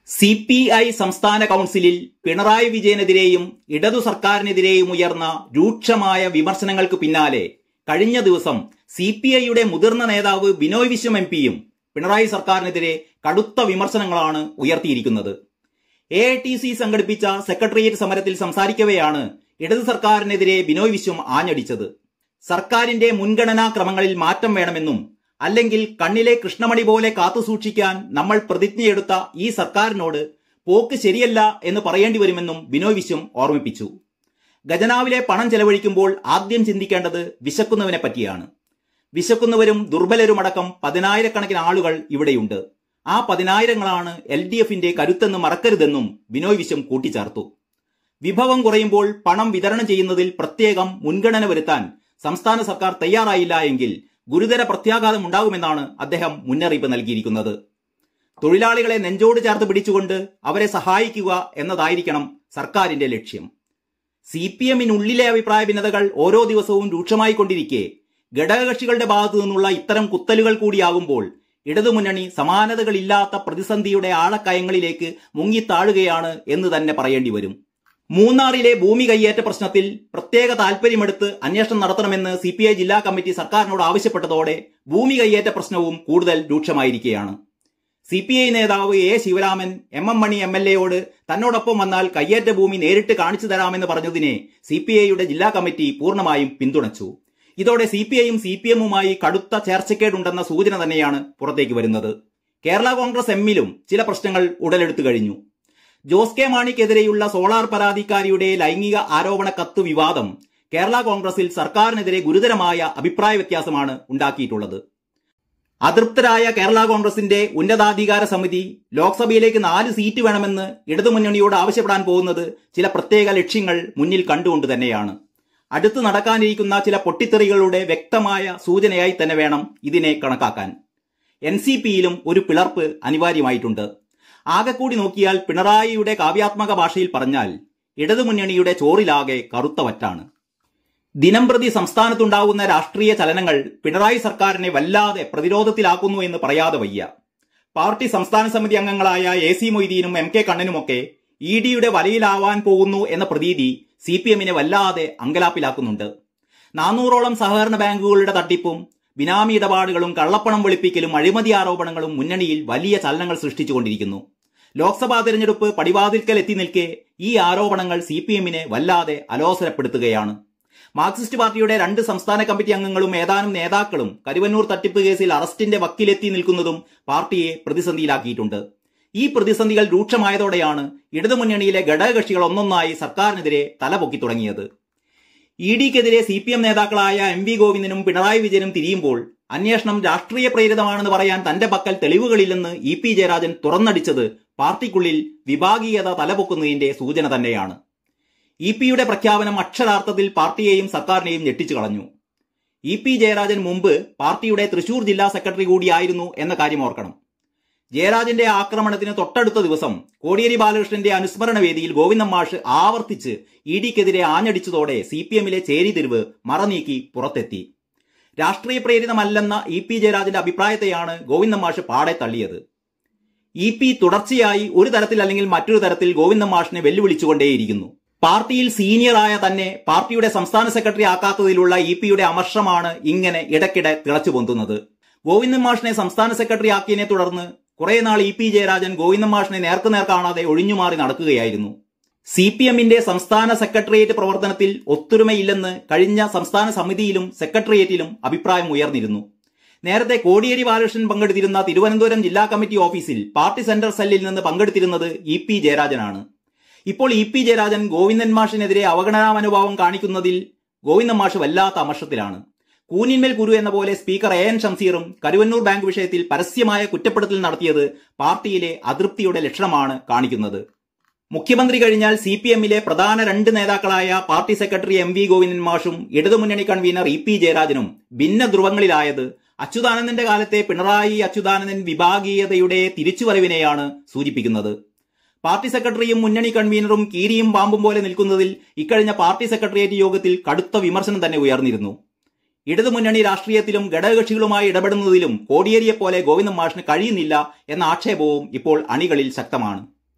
C P I സംസ്ഥാന കൗൺസിലിൽ പിണറായി വിജയനെതിരെയും ഇടതു സർക്കാരിനെതിരെയും ഉയർന്ന രൂക്ഷമായ വിമർശനങ്ങൾക്ക് പിന്നാലെ കഴിഞ്ഞ ദിവസം സി പി ഐയുടെ മുതിർന്ന നേതാവ് ബിനോയ് വിശ്വം എം പിയും പിണറായി സർക്കാരിനെതിരെ കടുത്ത വിമർശനങ്ങളാണ് ഉയർത്തിയിരിക്കുന്നത് എ ഐ ടി സി സംഘടിപ്പിച്ച സെക്രട്ടേറിയറ്റ് സമരത്തിൽ സംസാരിക്കവെയാണ് ഇടതു സർക്കാരിനെതിരെ ബിനോയ് വിശ്വം ആഞ്ഞടിച്ചത് സർക്കാരിന്റെ മുൻഗണനാ ക്രമങ്ങളിൽ മാറ്റം വേണമെന്നും അല്ലെങ്കിൽ കണ്ണിലെ കൃഷ്ണമണി പോലെ കാത്തുസൂക്ഷിക്കാൻ നമ്മൾ പ്രതിജ്ഞയെടുത്ത ഈ സർക്കാരിനോട് പോക്ക് ശരിയല്ല എന്ന് പറയേണ്ടി വരുമെന്നും ബിനോയ് വിശ്വം ഓർമ്മിപ്പിച്ചു ഖജനാവിലെ പണം ചെലവഴിക്കുമ്പോൾ ആദ്യം ചിന്തിക്കേണ്ടത് വിശക്കുന്നവനെ പറ്റിയാണ് വിശക്കുന്നവരും ദുർബലരുമടക്കം പതിനായിരക്കണക്കിന് ആളുകൾ ഇവിടെയുണ്ട് ആ പതിനായിരങ്ങളാണ് എൽ ഡി എഫിന്റെ കരുത്തെന്ന് മറക്കരുതെന്നും ബിനോയ് വിശ്വം കൂട്ടിച്ചേർത്തു വിഭവം കുറയുമ്പോൾ പണം വിതരണം ചെയ്യുന്നതിൽ പ്രത്യേകം മുൻഗണന വരുത്താൻ സംസ്ഥാന സർക്കാർ തയ്യാറായില്ല എങ്കിൽ ഗുരുതര പ്രത്യാഘാതം ഉണ്ടാകുമെന്നാണ് അദ്ദേഹം മുന്നറിയിപ്പ് നൽകിയിരിക്കുന്നത് തൊഴിലാളികളെ നെഞ്ചോട് ചേർത്ത് പിടിച്ചുകൊണ്ട് അവരെ സഹായിക്കുക എന്നതായിരിക്കണം സർക്കാരിന്റെ ലക്ഷ്യം സി പി എമ്മിനുള്ളിലെ അഭിപ്രായ ഭിന്നതകൾ ഓരോ ദിവസവും രൂക്ഷമായിക്കൊണ്ടിരിക്കെ ഘടകകക്ഷികളുടെ ഭാഗത്തു നിന്നുള്ള ഇത്തരം കുത്തലുകൾ കൂടിയാകുമ്പോൾ ഇടതുമുന്നണി സമാനതകളില്ലാത്ത പ്രതിസന്ധിയുടെ ആഴക്കയങ്ങളിലേക്ക് മുങ്ങിത്താഴുകയാണ് എന്ന് തന്നെ പറയേണ്ടി വരും മൂന്നാറിലെ ഭൂമി കയ്യേറ്റ പ്രശ്നത്തിൽ പ്രത്യേക താൽപര്യമെടുത്ത് അന്വേഷണം നടത്തണമെന്ന് സി പി ഐ ജില്ലാ കമ്മിറ്റി സർക്കാരിനോട് ആവശ്യപ്പെട്ടതോടെ ഭൂമി കയ്യേറ്റ പ്രശ്നവും കൂടുതൽ രൂക്ഷമായിരിക്കുകയാണ് സി പി ഐ നേതാവ് A Sivaraman M M Mani M L എയോട് തന്നോടൊപ്പം വന്നാൽ കയ്യേറ്റ ഭൂമി നേരിട്ട് കാണിച്ചു തരാമെന്ന് പറഞ്ഞതിനെ സി പി ഐയുടെ ജില്ലാ കമ്മിറ്റി പൂർണ്ണമായും പിന്തുണച്ചു ഇതോടെ സി പി ഐയും സി പി എമ്മുമായി കടുത്ത ചേർച്ചക്കേടുണ്ടെന്ന സൂചന തന്നെയാണ് പുറത്തേക്ക് വരുന്നത് കേരള കോൺഗ്രസ് എമ്മിലും ചില പ്രശ്നങ്ങൾ ഉടലെടുത്തു കഴിഞ്ഞു ജോസ് കെ മാണിക്കെതിരെയുള്ള സോളാർ പരാതിക്കാരിയുടെ ലൈംഗിക ആരോപണ കത്ത് വിവാദം കേരള കോൺഗ്രസിൽ സർക്കാരിനെതിരെ ഗുരുതരമായ അഭിപ്രായ വ്യത്യാസമാണ് ഉണ്ടാക്കിയിട്ടുള്ളത് അതൃപ്തരായ കേരള കോൺഗ്രസിന്റെ ഉന്നതാധികാര സമിതി ലോക്സഭയിലേക്ക് നാല് സീറ്റ് വേണമെന്ന് ഇടതുമുന്നണിയോട് ആവശ്യപ്പെടാൻ പോകുന്നത് ചില പ്രത്യേക ലക്ഷ്യങ്ങൾ മുന്നിൽ കണ്ടുകൊണ്ട് തന്നെയാണ് അടുത്ത് നടക്കാനിരിക്കുന്ന ചില പൊട്ടിത്തെറികളുടെ വ്യക്തമായ സൂചനയായി തന്നെ വേണം ഇതിനെ കണക്കാക്കാൻ എൻ സി പിയിലും ഒരു പിളർപ്പ് അനിവാര്യമായിട്ടുണ്ട് ആകെക്കൂടി നോക്കിയാൽ പിണറായിയുടെ കാവ്യാത്മക ഭാഷയിൽ പറഞ്ഞാൽ ഇടതുമുന്നണിയുടെ ചോറിലാകെ കറുത്ത വറ്റാണ് ദിനംപ്രതി സംസ്ഥാനത്തുണ്ടാകുന്ന രാഷ്ട്രീയ ചലനങ്ങൾ പിണറായി സർക്കാരിനെ വല്ലാതെ പ്രതിരോധത്തിലാക്കുന്നു എന്ന് പറയാതെ വയ്യ പാർട്ടി സംസ്ഥാന സമിതി അംഗങ്ങളായ എ സി മൊയ്തീനും എം കെ കണ്ണനുമൊക്കെ ഇ ഡിയുടെ വലയിലാവാൻ പോകുന്നു എന്ന പ്രതീതി സി പി എമ്മിനെ വല്ലാതെ അങ്കലാപ്പിലാക്കുന്നുണ്ട് നാനൂറോളം സഹകരണ ബാങ്കുകളുടെ തട്ടിപ്പും ബിനാമി ഇടപാടുകളും കള്ളപ്പണം വെളുപ്പിക്കലും അഴിമതി ആരോപണങ്ങളും മുന്നണിയിൽ വലിയ ചലനങ്ങൾ സൃഷ്ടിച്ചുകൊണ്ടിരിക്കുന്നു ലോക്സഭാ തെരഞ്ഞെടുപ്പ് പടിവാതിൽക്കൽ എത്തി നിൽക്കെ ഈ ആരോപണങ്ങൾ സി പി എമ്മിനെ വല്ലാതെ അലോസരപ്പെടുത്തുകയാണ് മാർക്സിസ്റ്റ് പാർട്ടിയുടെ രണ്ട് സംസ്ഥാന കമ്മിറ്റി അംഗങ്ങളും ഏതാനും നേതാക്കളും കരുവന്നൂർ തട്ടിപ്പ് കേസിൽ അറസ്റ്റിന്റെ വക്കിലെത്തി നിൽക്കുന്നതും പാർട്ടിയെ പ്രതിസന്ധിയിലാക്കിയിട്ടുണ്ട് ഈ പ്രതിസന്ധികൾ രൂക്ഷമായതോടെയാണ് ഇടതുമുന്നണിയിലെ ഘടകകക്ഷികൾ ഒന്നൊന്നായി സർക്കാരിനെതിരെ തലപൊക്കി തുടങ്ങിയത് ഇ ഡിക്കെതിരെ സി പി എം നേതാക്കളായ എം വി ഗോവിന്ദനും പിണറായി വിജയനും തിരിയുമ്പോൾ അന്വേഷണം രാഷ്ട്രീയ പ്രേരിതമാണെന്ന് പറയാൻ തന്റെ പക്കൽ തെളിവുകളില്ലെന്ന് ഇ പി ജയരാജൻ തുറന്നടിച്ചത് പാർട്ടിക്കുള്ളിൽ വിഭാഗീയത തലപൊക്കുന്നതിന്റെ സൂചന തന്നെയാണ് ഇ പിയുടെ പ്രഖ്യാപനം അക്ഷരാർത്ഥത്തിൽ പാർട്ടിയെയും സർക്കാരിനെയും ഞെട്ടിച്ചു കളഞ്ഞു ഇ പി ജയരാജൻ മുമ്പ് പാർട്ടിയുടെ തൃശൂർ ജില്ലാ സെക്രട്ടറി കൂടിയായിരുന്നു എന്ന കാര്യം ഓർക്കണം ജയരാജന്റെ ആക്രമണത്തിന് തൊട്ടടുത്ത ദിവസം കോടിയേരി ബാലകൃഷ്ണന്റെ അനുസ്മരണ വേദിയിൽ ഗോവിന്ദൻ മാഷ് ആവർത്തിച്ച് ഇ ഡിക്കെതിരെ ആഞ്ഞടിച്ചതോടെ സി പി എമ്മിലെ ചേരിതിരിവ് മറനീക്കി പുറത്തെത്തി രാഷ്ട്രീയ പ്രേരിതമല്ലെന്ന ഇ പി ജയരാജന്റെ അഭിപ്രായത്തെയാണ് ഗോവിന്ദൻ മാഷ് പാടെ തള്ളിയത് ഇ പി തുടർച്ചയായി ഒരു തരത്തിൽ അല്ലെങ്കിൽ മറ്റൊരു തരത്തിൽ ഗോവിന്ദൻ മാഷിനെ വെല്ലുവിളിച്ചുകൊണ്ടേയിരിക്കുന്നു പാർട്ടിയിൽ സീനിയറായ തന്നെ പാർട്ടിയുടെ സംസ്ഥാന സെക്രട്ടറി ആക്കാത്തതിലുള്ള ഇ പിയുടെ അമർഷമാണ് ഇങ്ങനെ ഇടയ്ക്കിടെ തിളച്ചു പൊന്തുന്നത് ഗോവിന്ദൻ മാഷിനെ സംസ്ഥാന സെക്രട്ടറി ആക്കിയതിനെ തുടർന്ന് കുറെ നാൾ ഇ പി ജയരാജൻ ഗോവിന്ദൻ മാഷിനെ നേർക്കുനേർ കാണാതെ ഒഴിഞ്ഞുമാറി നടക്കുകയായിരുന്നു സി പി എമ്മിന്റെ സംസ്ഥാന സെക്രട്ടേറിയറ്റ് പ്രവർത്തനത്തിൽ ഒത്തൊരുമയില്ലെന്ന് കഴിഞ്ഞ സംസ്ഥാന സമിതിയിലും സെക്രട്ടേറിയറ്റിലും അഭിപ്രായം ഉയർന്നിരുന്നു നേരത്തെ കോടിയേരി ബാലകൃഷ്ണൻ പങ്കെടുത്തിരുന്ന തിരുവനന്തപുരം ജില്ലാ കമ്മിറ്റി ഓഫീസിൽ പാർട്ടി സെന്റർ സെല്ലിൽ നിന്ന് പങ്കെടുത്തിരുന്നത് ഇ പി ജയരാജനാണ് ഇപ്പോൾ ഇ പി ജയരാജൻ ഗോവിന്ദൻ മാഷിനെതിരെ അവഗണനാ മനോഭാവം കാണിക്കുന്നതിൽ ഗോവിന്ദൻ മാഷ് വല്ലാത്ത അമർഷത്തിലാണ് കൂനിന്മേൽ കുരു എന്ന പോലെ സ്പീക്കർ എ എൻ ഷംസീറും കരുവന്നൂർ ബാങ്ക് വിഷയത്തിൽ പരസ്യമായ കുറ്റപ്പെടുത്തൽ നടത്തിയത് പാർട്ടിയിലെ അതൃപ്തിയുടെ ലക്ഷണമാണ് കാണിക്കുന്നത് മുഖ്യമന്ത്രി കഴിഞ്ഞാൽ സി പി എമ്മിലെ പ്രധാന രണ്ട് നേതാക്കളായ party secretary M V Govindan മാഷും ഇടതുമുന്നണി കൺവീനർ ഇ പി ജയരാജനും ഭിന്ന ധ്രുവങ്ങളിലായത് അച്യുതാനന്ദന്റെ കാലത്തെ പിണറായി അച്യുതാനന്ദൻ വിഭാഗീയതയുടെ തിരിച്ചുവരവിനെയാണ് സൂചിപ്പിക്കുന്നത് പാർട്ടി സെക്രട്ടറിയും മുന്നണി കൺവീനറും കീരിയും പാമ്പും പോലെ നിൽക്കുന്നതിൽ ഇക്കഴിഞ്ഞ പാർട്ടി സെക്രട്ടേറിയറ്റ് യോഗത്തിൽ കടുത്ത വിമർശനം തന്നെ ഉയർന്നിരുന്നു ഇടതുമുന്നണി രാഷ്ട്രീയത്തിലും ഘടകകക്ഷികളുമായി ഇടപെടുന്നതിലും കോടിയേരിയെ പോലെ ഗോവിന്ദൻ മാഷിന് കഴിയുന്നില്ല എന്ന ആക്ഷേപവും ഇപ്പോൾ അണികളിൽ ശക്തമാണ്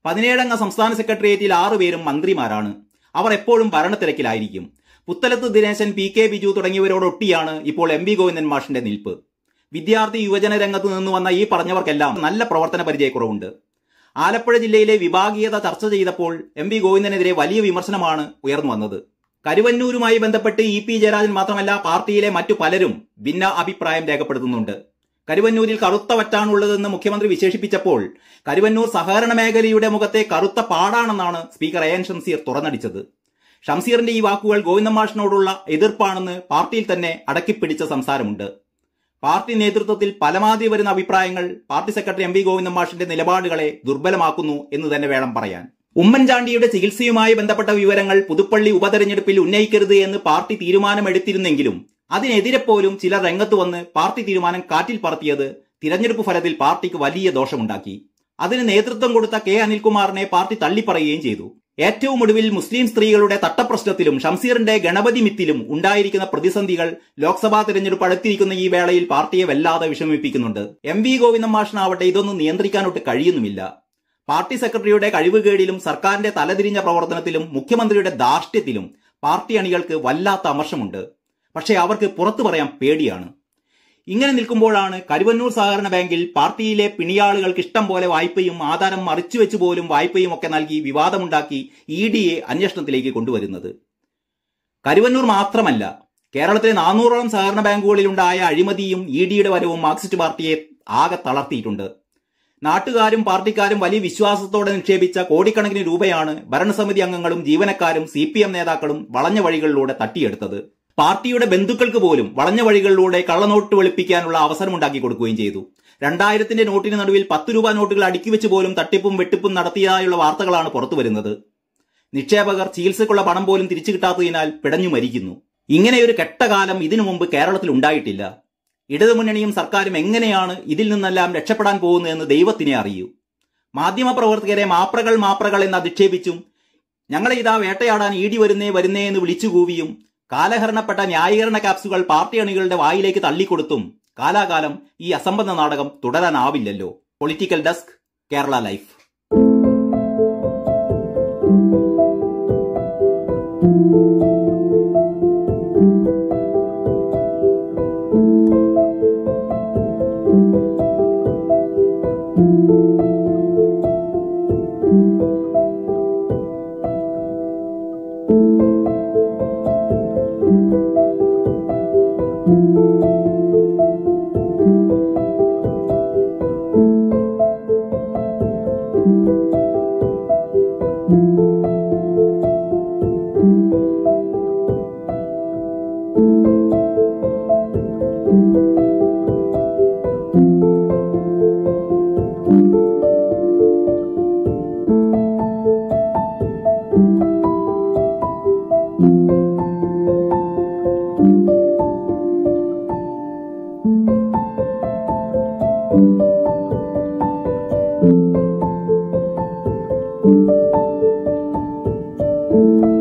പതിനേഴംഗ സംസ്ഥാന സെക്രട്ടേറിയറ്റിൽ ആറുപേരും മന്ത്രിമാരാണ് അവർ എപ്പോഴും ഭരണത്തിരക്കിലായിരിക്കും പുത്തലത്ത് ദിനേശൻ പി കെ ബിജു തുടങ്ങിയവരോടൊട്ടിയാണ് ഇപ്പോൾ എം വി ഗോവിന്ദൻ മാഷിന്റെ നിൽപ്പ് വിദ്യാർത്ഥി യുവജന രംഗത്ത് നിന്ന് വന്ന ഈ പറഞ്ഞവർക്കെല്ലാം നല്ല പ്രവർത്തന പരിചയക്കുറവുണ്ട് ആലപ്പുഴ ജില്ലയിലെ വിഭാഗീയത ചർച്ച ചെയ്തപ്പോൾ എം വി ഗോവിന്ദനെതിരെ വലിയ വിമർശനമാണ് ഉയർന്നു വന്നത് കരുവന്നൂരുമായി ബന്ധപ്പെട്ട് ഇ പി ജയരാജൻ മാത്രമല്ല പാർട്ടിയിലെ മറ്റു പലരും ഭിന്ന അഭിപ്രായം രേഖപ്പെടുത്തുന്നുണ്ട് കരുവന്നൂരിൽ കറുത്ത വറ്റാണുള്ളതെന്ന് മുഖ്യമന്ത്രി വിശേഷിപ്പിച്ചപ്പോൾ കരുവന്നൂർ സഹകരണ മേഖലയുടെ മുഖത്തെ കറുത്ത പാടാണെന്നാണ് സ്പീക്കർ എ എൻ ഷംസീർ തുറന്നടിച്ചത് ഷംസീറിന്റെ ഈ വാക്കുകൾ ഗോവിന്ദ മാഷിനോടുള്ള എതിർപ്പാണെന്ന് പാർട്ടിയിൽ തന്നെ അടക്കിപ്പിടിച്ച സംസാരമുണ്ട് പാർട്ടി നേതൃത്വത്തിൽ പലമാതിരി വരുന്ന അഭിപ്രായങ്ങൾ party secretary M V Govinda മാഷിന്റെ നിലപാടുകളെ ദുർബലമാക്കുന്നു എന്ന് തന്നെ വേണം പറയാൻ ഉമ്മൻചാണ്ടിയുടെ ചികിത്സയുമായി ബന്ധപ്പെട്ട വിവരങ്ങൾ പുതുപ്പള്ളി ഉപതെരഞ്ഞെടുപ്പിൽ ഉന്നയിക്കരുത് എന്ന് പാർട്ടി തീരുമാനമെടുത്തിരുന്നെങ്കിലും അതിനെതിരെ പോലും ചിലർ രംഗത്ത് വന്ന് പാർട്ടി തീരുമാനം കാറ്റിൽ പറത്തിയത് തിരഞ്ഞെടുപ്പ് ഫലത്തിൽ പാർട്ടിക്ക് വലിയ ദോഷമുണ്ടാക്കി അതിന് നേതൃത്വം കൊടുത്ത കെ അനിൽകുമാറിനെ പാർട്ടി തള്ളിപ്പറയുകയും ചെയ്തു ഏറ്റവും ഒടുവിൽ മുസ്ലിം സ്ത്രീകളുടെ തട്ടപ്രശ്നത്തിലും ഷംസീറിന്റെ ഗണപതി മിത്തിലും ഉണ്ടായിരിക്കുന്ന പ്രതിസന്ധികൾ ലോക്സഭാ തിരഞ്ഞെടുപ്പ് അടുത്തിരിക്കുന്ന ഈ വേളയിൽ പാർട്ടിയെ വല്ലാതെ വിഷമിപ്പിക്കുന്നുണ്ട് എം വി ഗോവിന്ദൻ മാഷിനാവട്ടെ ഇതൊന്നും നിയന്ത്രിക്കാനൊട്ട് കഴിയുന്നുമില്ല പാർട്ടി സെക്രട്ടറിയുടെ കഴിവുകേടിലും സർക്കാരിന്റെ തലതിരിഞ്ഞ പ്രവർത്തനത്തിലും മുഖ്യമന്ത്രിയുടെ ധാർഷ്ട്യത്തിലും പാർട്ടി അണികൾക്ക് വല്ലാത്ത അമർഷമുണ്ട് പക്ഷേ അവർക്ക് പുറത്തു പറയാൻ പേടിയാണ് ഇങ്ങനെ നിൽക്കുമ്പോഴാണ് കരുവന്നൂർ സഹകരണ ബാങ്കിൽ പാർട്ടിയിലെ പിണിയാളുകൾക്ക് ഇഷ്ടം പോലെ വായ്പയും ആധാരം മറിച്ചുവെച്ച് പോലും വായ്പയും ഒക്കെ നൽകി വിവാദമുണ്ടാക്കി ഇ ഡിയെ അന്വേഷണത്തിലേക്ക് കൊണ്ടുവരുന്നത് കരുവന്നൂർ മാത്രമല്ല കേരളത്തിലെ നാനൂറോളം സഹകരണ ബാങ്കുകളിലുണ്ടായ അഴിമതിയും ഇ ഡിയുടെ വരവും മാർക്സിസ്റ്റ് പാർട്ടിയെ ആകെ തളർത്തിയിട്ടുണ്ട് നാട്ടുകാരും പാർട്ടിക്കാരും വലിയ വിശ്വാസത്തോടെ നിക്ഷേപിച്ച കോടിക്കണക്കിന് രൂപയാണ് ഭരണസമിതി അംഗങ്ങളും ജീവനക്കാരും സി പി എം നേതാക്കളും വളഞ്ഞ വഴികളിലൂടെ തട്ടിയെടുത്തത് പാർട്ടിയുടെ ബന്ധുക്കൾക്ക് പോലും വളഞ്ഞ വഴികളിലൂടെ കള്ളനോട്ട് വെളുപ്പിക്കാനുള്ള അവസരമുണ്ടാക്കി കൊടുക്കുകയും ചെയ്തു രണ്ടായിരത്തിന്റെ നോട്ടിന് നടുവിൽ പത്ത് രൂപ നോട്ടുകൾ അടുക്കി വെച്ച് പോലും തട്ടിപ്പും വെട്ടിപ്പും നടത്തിയതായുള്ള വാർത്തകളാണ് പുറത്തു വരുന്നത് നിക്ഷേപകർ ചികിത്സയ്ക്കുള്ള പണം പോലും തിരിച്ചു കിട്ടാത്തതിനാൽ പിടഞ്ഞു മരിക്കുന്നു ഇങ്ങനെയൊരു കെട്ടകാലം ഇതിനു മുമ്പ് കേരളത്തിൽ ഉണ്ടായിട്ടില്ല ഇടതുമുന്നണിയും സർക്കാരും എങ്ങനെയാണ് ഇതിൽ നിന്നെല്ലാം രക്ഷപ്പെടാൻ പോകുന്നതെന്ന് ദൈവത്തിനെ അറിയൂ മാധ്യമപ്രവർത്തകരെ മാപ്രകൾ മാപ്രകൾ എന്ന് അധിക്ഷേപിച്ചും ഞങ്ങളെ ഇതാ വേട്ടയാടാൻ ഈടി വരുന്നേ വരുന്നേ എന്ന് വിളിച്ചുകൂവിയും കാലഹരണപ്പെട്ട ന്യായീകരണ കാപ്സുകൾ പാർട്ടി അണികളുടെ വായിലേക്ക് തള്ളിക്കൊടുത്തും കാലാകാലം ഈ അസംബന്ധ നാടകം തുടരാനാവില്ലല്ലോ political desk Kerala life thank you